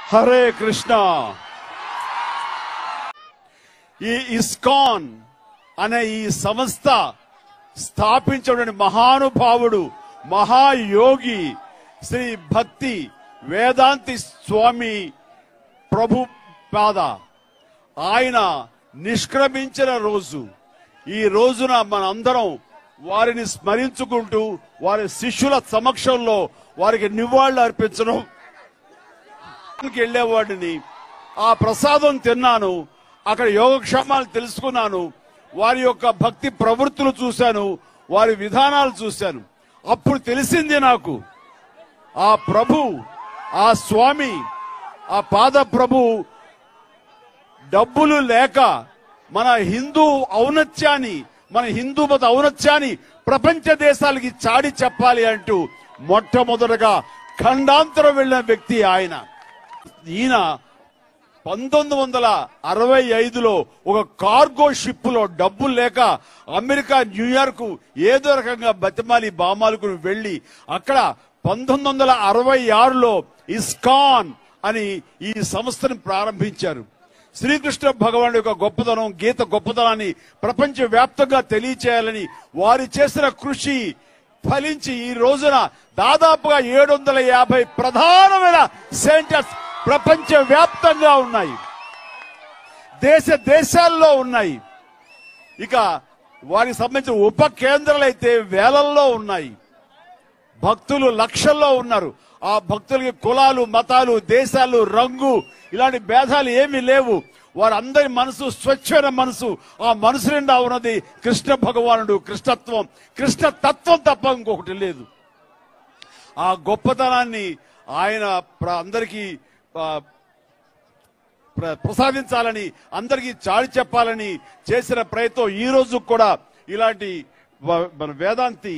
హరే కృష్ణ ఈ ఇస్కాన్ అనే ఈ సంస్థ స్థాపించిన మహానుభావుడు మహాయోగి శ్రీ భక్తి వేదాంతి స్వామి ప్రభు పాద ఆయన నిష్క్రమించిన రోజు ఈ రోజున మనందరం వారిని స్మరించుకుంటూ వారి శిష్యుల సమక్షంలో వారికి నివాళులు అర్పించడం వెళ్ళేవాడిని ఆ ప్రసాదం తిన్నాను అక్కడ యోగక్షేమాలు తెలుసుకున్నాను వారి యొక్క భక్తి ప్రవృత్తులు చూశాను వారి విధానాలు చూశాను అప్పుడు తెలిసింది నాకు ఆ ప్రభు ఆ స్వామి ఆ పాద ప్రభు డబ్బులు లేక మన హిందూ ఔన్నత్యాన్ని మన హిందూ మత ఔన్నత్యాన్ని ప్రపంచ దేశాలకి చాడి చెప్పాలి అంటూ మొట్టమొదటగా ఖండాంతరం వెళ్ళిన వ్యక్తి ఆయన ఈయన పంతొమ్మిది వందల అరవై ఐదులో ఒక కార్గో షిప్ లో డబ్బులు లేక అమెరికా న్యూయార్క్ ఏదో రకంగా బతిమాలి బామాలకు వెళ్లి అక్కడ పంతొమ్మిది వందల అరవై ఆరులో ఇస్కాన్ అని ఈ సంస్థను ప్రారంభించారు శ్రీకృష్ణ భగవానుడి యొక్క గొప్పతనం గీత గొప్పతనాన్ని ప్రపంచ వ్యాప్తంగా తెలియచేయాలని వారు చేసిన కృషి ఫలించి ఈ రోజున దాదాపుగా ఏడు వందల యాభై ప్రధానమైన సెంటర్స్ ప్రపంచ వ్యాప్తంగా ఉన్నాయి దేశ దేశాల్లో ఉన్నాయి ఇక వారికి సంబంధించిన ఉప కేంద్రాలు అయితే వేలల్లో ఉన్నాయి భక్తులు లక్షల్లో ఉన్నారు ఆ భక్తులకి కులాలు మతాలు దేశాలు రంగు ఇలాంటి భేదాలు ఏమీ లేవు వారందరి మనసు స్వచ్ఛమైన మనసు ఆ మనసు నిండా ఉన్నది కృష్ణ భగవానుడు కృష్ణత్వం కృష్ణ తత్వం తప్ప ఇంకొకటి లేదు ఆ గొప్పతనాన్ని ఆయన ప్ర- అందరికీ ఆ, ప్ర- ప్రసాదించాలని అందరికీ చాటి చెప్పాలని చేసిన ప్రయత్నం ఈ రోజు కూడా ఇలాంటి వ- మన వేదాంతి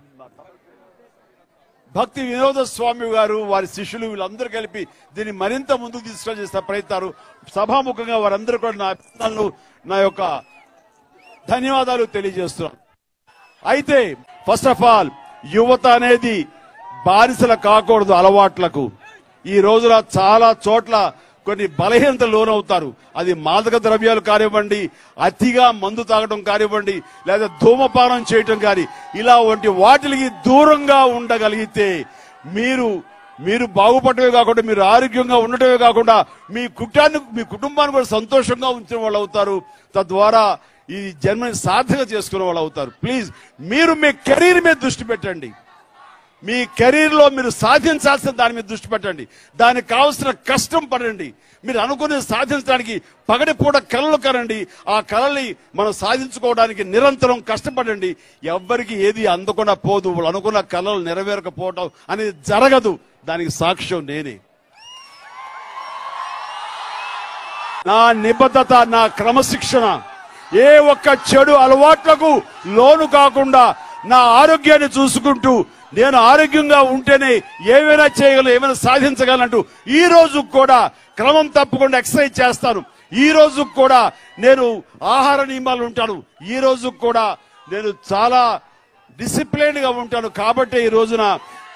భక్తి వినోద స్వామి గారు వారి శిష్యులు వీళ్ళందరూ కలిపి దీన్ని మరింత ముందుకు తీసుకొని చేసిన ప్రయత్నాలు సభాముఖంగా వారందరూ కూడా నా అభినందనలు నా యొక్క ధన్యవాదాలు తెలియజేస్తున్నాను అయితే ఫస్ట్ ఆఫ్ ఆల్ యువత అనేది బానిసల కాకూడదు అలవాట్లకు ఈ రోజున చాలా చోట్ల కొన్ని బలహీనతలు లోనవుతారు అది మాదక ద్రవ్యాలు కానివ్వండి అతిగా మందు తాగడం కానివ్వండి లేదా ధూమపానం చేయటం కానీ ఇలా వంటి వాటికి దూరంగా ఉండగలిగితే మీరు మీరు బాగుపడటమే కాకుండా మీరు ఆరోగ్యంగా ఉండటమే కాకుండా మీ కుటుంబాన్ని మీ కుటుంబాన్ని కూడా సంతోషంగా ఉంచిన వాళ్ళు అవుతారు తద్వారా ఈ జన్మని సార్థక చేసుకునే వాళ్ళు అవుతారు ప్లీజ్ మీరు మీ కెరీర్ మీద దృష్టి పెట్టండి మీ కెరీర్ లో మీరు సాధించాల్సిన దాని మీద దృష్టి పెట్టండి దానికి కావాల్సిన కష్టం పడండి మీరు అనుకునేది సాధించడానికి పగటిపూట కళలు కనండి ఆ కళల్ని మనం సాధించుకోవడానికి నిరంతరం కష్టపడండి ఎవ్వరికి ఏది అందకుండా పోదు వాళ్ళు అనుకున్న కళలు నెరవేరకపోవడం అనేది జరగదు దానికి సాక్ష్యం నేనే నా నిబద్ధత నా క్రమశిక్షణ ఏ ఒక్క చెడు అలవాట్లకు లోను కాకుండా నా ఆరోగ్యాన్ని చూసుకుంటూ నేను ఆరోగ్యంగా ఉంటేనే ఏమైనా చేయగలను ఏమైనా సాధించగలంటూ ఈ రోజు కూడా క్రమం తప్పకుండా ఎక్సర్సైజ్ చేస్తాను ఈ రోజు కూడా నేను ఆహార నియమాలు ఉంటాను ఈ రోజు కూడా నేను చాలా డిసిప్లైన్ గా ఉంటాను కాబట్టి ఈ రోజున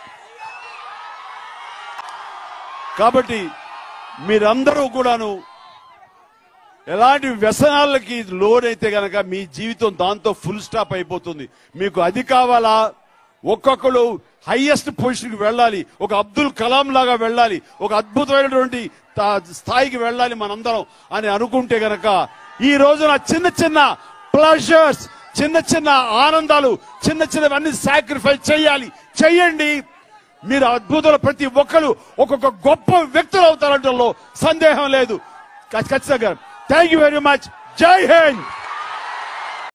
కాబట్టి మీరందరూ కూడాను ఎలాంటి వ్యసనాలకి లోనైతే గనక మీ జీవితం దాంతో ఫుల్ స్టాప్ అయిపోతుంది మీకు అది కావాలా ఒక్కొక్కరు హైయెస్ట్ పొజిషన్ కి వెళ్ళాలి ఒక అబ్దుల్ కలాం లాగా వెళ్ళాలి ఒక అద్భుతమైనటువంటి తా- స్థాయికి వెళ్ళాలి మనందరం అని అనుకుంటే గనక ఈ రోజున చిన్న చిన్న ప్లెజర్స్ చిన్న చిన్న ఆనందాలు చిన్న చిన్నవన్నీ సాక్రిఫైస్ చేయాలి చెయ్యండి మీరు అద్భుతాలు ప్రతి ఒక్కరు ఒక్కొక్క గొప్ప వ్యక్తులు అవుతారంటలో సందేహం లేదు ఖచ్చితంగా థ్యాంక్ యూ వెరీ మచ్ జై హింద్